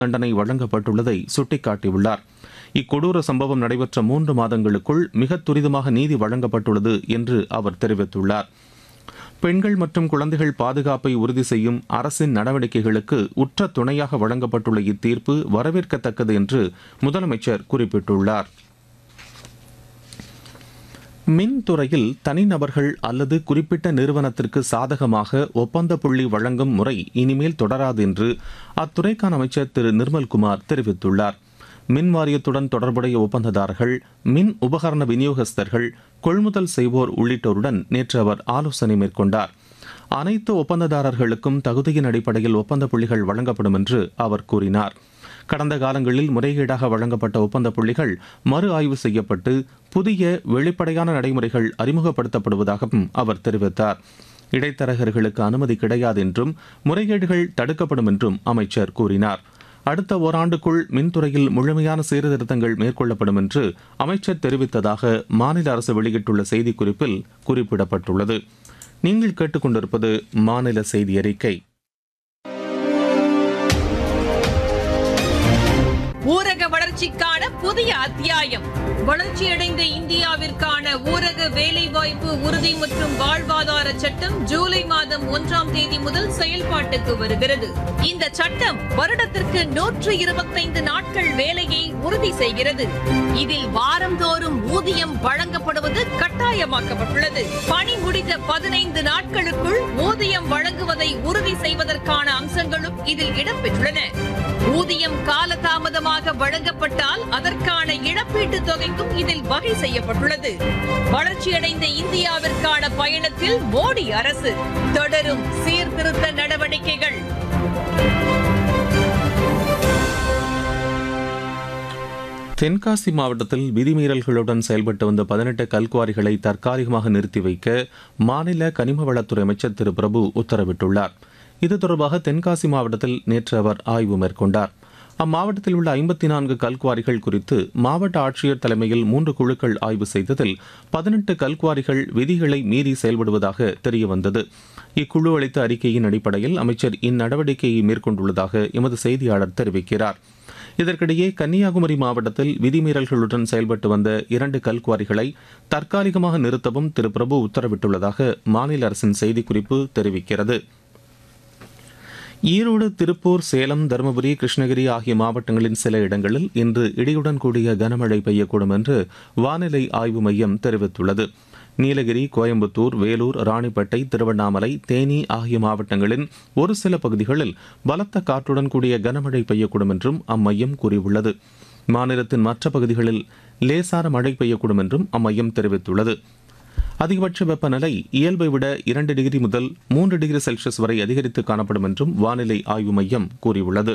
தண்டனை வழங்கப்பட்டுள்ளதை சுட்டிக்காட்டியுள்ளார் இக்கொடூர சம்பவம் நடைபெற்ற மூன்று மாதங்களுக்குள் மிக துரிதமாக நீதி வழங்கப்பட்டுள்ளது என்று அவர் தெரிவித்துள்ளார் பெண்கள் மற்றும் குழந்தைகள் பாதுகாப்பை உறுதி செய்யும் அரசின் நடவடிக்கைகளுக்கு உற்ற துணையாக வழங்கப்பட்டுள்ள இத்தீர்ப்பு வரவேற்கத்தக்கது என்று முதலமைச்சர் குறிப்பிட்டுள்ளார் மின்துறையில் தனிநபர்கள் அல்லது குறிப்பிட்ட நிறுவனத்திற்கு சாதகமாக ஒப்பந்த புள்ளி வழங்கும் முறை இனிமேல் தொடராது என்று அத்துறைக்கான அமைச்சர் திரு நிர்மல்குமார் தெரிவித்துள்ளார் மின் வாரியத்துடன் தொடர்புடைய ஒப்பந்ததாரர்கள் மின் உபகரண விநியோகஸ்தர்கள் கொள்முதல் செய்வோர் உள்ளிட்டோருடன் நேற்று அவர் ஆலோசனை மேற்கொண்டார் அனைத்து ஒப்பந்ததாரர்களுக்கும் தகுதியின் அடிப்படையில் ஒப்பந்த புள்ளிகள் வழங்கப்படும் என்று அவர் கூறினார் கடந்த காலங்களில் முறைகேடாக வழங்கப்பட்ட ஒப்பந்த புள்ளிகள் மறு ஆய்வு செய்யப்பட்டு புதிய வெளிப்படையான நடைமுறைகள் அறிமுகப்படுத்தப்படுவதாகவும் அவர் தெரிவித்தார் இடைத்தரகர்களுக்கு அனுமதி கிடையாது என்றும் முறைகேடுகள் தடுக்கப்படும் என்றும் அமைச்சர் கூறினார் அடுத்த ஓராண்டுக்குள் மின்துறையில் முழுமையான சீர்திருத்தங்கள் மேற்கொள்ளப்படும் என்று அமைச்சர் தெரிவித்ததாக மாநில அரசு வெளியிட்டுள்ள செய்திக்குறிப்பில் குறிப்பிடப்பட்டுள்ளது நீங்கள் கேட்டுக்கொண்டிருப்பது மாநில செய்தி அறிக்கை ஊரக வளர்ச்சிக்கான புதிய அத்தியாயம் வளர்ச்சியடைந்த இந்தியாவிற்கான ஊரக வேலைவாய்ப்பு உறுதி மற்றும் வாழ்வாதார சட்டம் ஜூலை மாதம் ஒன்றாம் தேதி முதல் செயல்பாட்டுக்கு வருகிறது இந்த சட்டம் வருடத்திற்கு நூற்று இருபத்தைந்து நாட்கள் வேலையை உறுதி செய்கிறது இதில் வாரந்தோறும் ஊதியம் வழங்கப்படுவது கட்டாயமாக்கப்பட்டுள்ளது பணி முடிந்த பதினைந்து நாட்களுக்குள் ஊதியம் வழங்குவதை உறுதி செய்வதற்கான அம்சங்களும் இதில் இடம்பெற்றுள்ளன ஊதியம் காலதாமதமாக வழங்கப்பட்டால் அதற்கான இழப்பீட்டுத் தொகைக்கும் இதில் வகை செய்யப்பட்டுள்ளது வளர்ச்சியடைந்த இந்தியாவிற்கான பயணத்தில் மோடி அரசு தொடரும் சீர்திருத்த நடவடிக்கைகள் தென்காசி மாவட்டத்தில் விதிமீறல்களுடன் செயல்பட்டு வந்த பதினெட்டு கல்குவாரிகளை தற்காலிகமாக நிறுத்தி வைக்க மாநில கனிம வளத்துறை அமைச்சர் திரு பிரபு உத்தரவிட்டுள்ளார் இது தொடர்பாக தென்காசி மாவட்டத்தில் நேற்று அவர் ஆய்வு மேற்கொண்டார் அம்மாவட்டத்தில் உள்ள ஐம்பத்தி நான்கு கல்குவாரிகள் குறித்து மாவட்ட ஆட்சியர் தலைமையில் மூன்று குழுக்கள் ஆய்வு செய்ததில் பதினெட்டு கல்குவாரிகள் விதிகளை மீறி செயல்படுவதாக தெரியவந்தது இக்குழு அளித்த அறிக்கையின் அடிப்படையில் அமைச்சர் இந்நடவடிக்கையை மேற்கொண்டுள்ளதாக எமது செய்தியாளர் தெரிவிக்கிறார் இதற்கிடையே கன்னியாகுமரி மாவட்டத்தில் விதிமீறல்களுடன் செயல்பட்டு வந்த இரண்டு கல்குவாரிகளை தற்காலிகமாக நிறுத்தவும் திரு பிரபு உத்தரவிட்டுள்ளதாக மாநில அரசின் செய்திக்குறிப்பு தெரிவிக்கிறது ஈரோடு திருப்பூர் சேலம் தருமபுரி கிருஷ்ணகிரி ஆகிய மாவட்டங்களின் சில இடங்களில் இன்று இடியுடன் கூடிய கனமழை பெய்யக்கூடும் என்று வானிலை ஆய்வு மையம் தெரிவித்துள்ளது நீலகிரி கோயம்புத்தூர் வேலூர் ராணிப்பேட்டை திருவண்ணாமலை தேனி ஆகிய மாவட்டங்களின் ஒரு சில பகுதிகளில் பலத்த காற்றுடன் கூடிய கனமழை பெய்யக்கூடும் என்றும் அம்மையம் கூறியுள்ளது மாநிலத்தின் மற்ற பகுதிகளில் லேசான மழை பெய்யக்கூடும் என்றும் அம்மையம் தெரிவித்துள்ளது அதிகபட்ச வெப்பநிலை இயல்பை விட இரண்டு டிகிரி முதல் மூன்று டிகிரி செல்சியஸ் வரை அதிகரித்து காணப்படும் என்றும் வானிலை ஆய்வு மையம் கூறியுள்ளது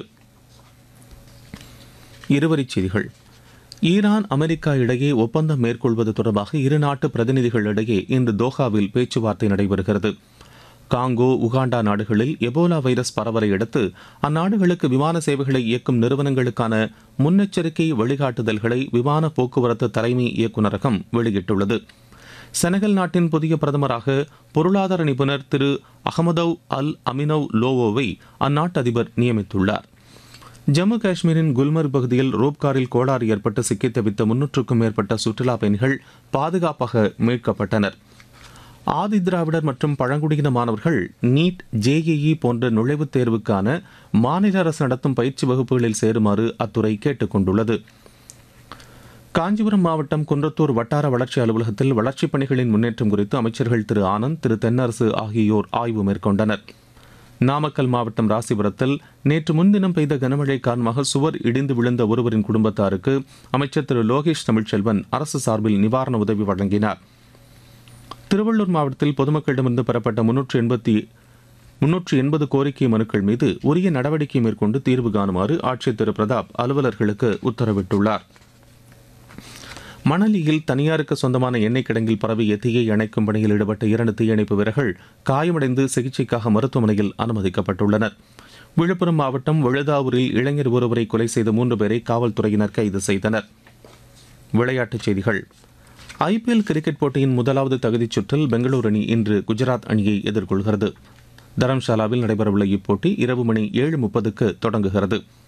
இருவரிச் செய்திகள் ஈரான் அமெரிக்கா இடையே ஒப்பந்தம் மேற்கொள்வது தொடர்பாக இரு நாட்டு பிரதிநிதிகளிடையே இன்று தோஹாவில் பேச்சுவார்த்தை நடைபெறுகிறது காங்கோ உகாண்டா நாடுகளில் எபோலா வைரஸ் பரவலை அடுத்து அந்நாடுகளுக்கு விமான சேவைகளை இயக்கும் நிறுவனங்களுக்கான முன்னெச்சரிக்கை வழிகாட்டுதல்களை விமான போக்குவரத்து தலைமை இயக்குநரகம் வெளியிட்டுள்ளது செனகல் நாட்டின் புதிய பிரதமராக பொருளாதார நிபுணர் திரு அகமதவ் அல் அமினவ் லோவோவை அந்நாட்டு அதிபர் நியமித்துள்ளார் ஜம்மு காஷ்மீரின் குல்மர்க் பகுதியில் ரோப்காரில் கோளாறு ஏற்பட்டு சிக்கித் தவித்த முன்னூற்றுக்கும் மேற்பட்ட சுற்றுலா பயணிகள் பாதுகாப்பாக மீட்கப்பட்டனர் ஆதி திராவிடர் மற்றும் பழங்குடியின மாணவர்கள் நீட் ஜேஇஇ போன்ற நுழைவுத் தேர்வுக்கான மாநில அரசு நடத்தும் பயிற்சி வகுப்புகளில் சேருமாறு அத்துறை கேட்டுக் கொண்டுள்ளது காஞ்சிபுரம் மாவட்டம் குன்றத்தூர் வட்டார வளர்ச்சி அலுவலகத்தில் வளர்ச்சிப் பணிகளின் முன்னேற்றம் குறித்து அமைச்சர்கள் திரு ஆனந்த் திரு தென்னரசு ஆகியோர் ஆய்வு மேற்கொண்டனர் நாமக்கல் மாவட்டம் ராசிபுரத்தில் நேற்று முன்தினம் பெய்த கனமழை காரணமாக சுவர் இடிந்து விழுந்த ஒருவரின் குடும்பத்தாருக்கு அமைச்சர் திரு லோகேஷ் தமிழ்ச்செல்வன் அரசு சார்பில் நிவாரண உதவி வழங்கினார் திருவள்ளூர் மாவட்டத்தில் பொதுமக்களிடமிருந்து பெறப்பட்ட முன்னூற்று எண்பத்தி முன்னூற்று எண்பது கோரிக்கை மனுக்கள் மீது உரிய நடவடிக்கை மேற்கொண்டு தீர்வு காணுமாறு ஆட்சியர் திரு பிரதாப் அலுவலர்களுக்கு உத்தரவிட்டுள்ளார் மணலியில் தனியாருக்கு சொந்தமான எண்ணெய் கிடங்கில் பரவிய தீயை அணைக்கும் பணியில் ஈடுபட்ட இரண்டு தீயணைப்பு வீரர்கள் காயமடைந்து சிகிச்சைக்காக மருத்துவமனையில் அனுமதிக்கப்பட்டுள்ளனர் விழுப்புரம் மாவட்டம் விழுதாவூரில் இளைஞர் ஒருவரை கொலை செய்த மூன்று பேரை காவல்துறையினர் கைது செய்தனர் விளையாட்டுச் செய்திகள் ஐபிஎல் கிரிக்கெட் போட்டியின் முதலாவது தகுதிச் சுற்றில் பெங்களூரு அணி இன்று குஜராத் அணியை எதிர்கொள்கிறது தரம்சாலாவில் நடைபெறவுள்ள இப்போட்டி இரவு மணி ஏழு முப்பதுக்கு தொடங்குகிறது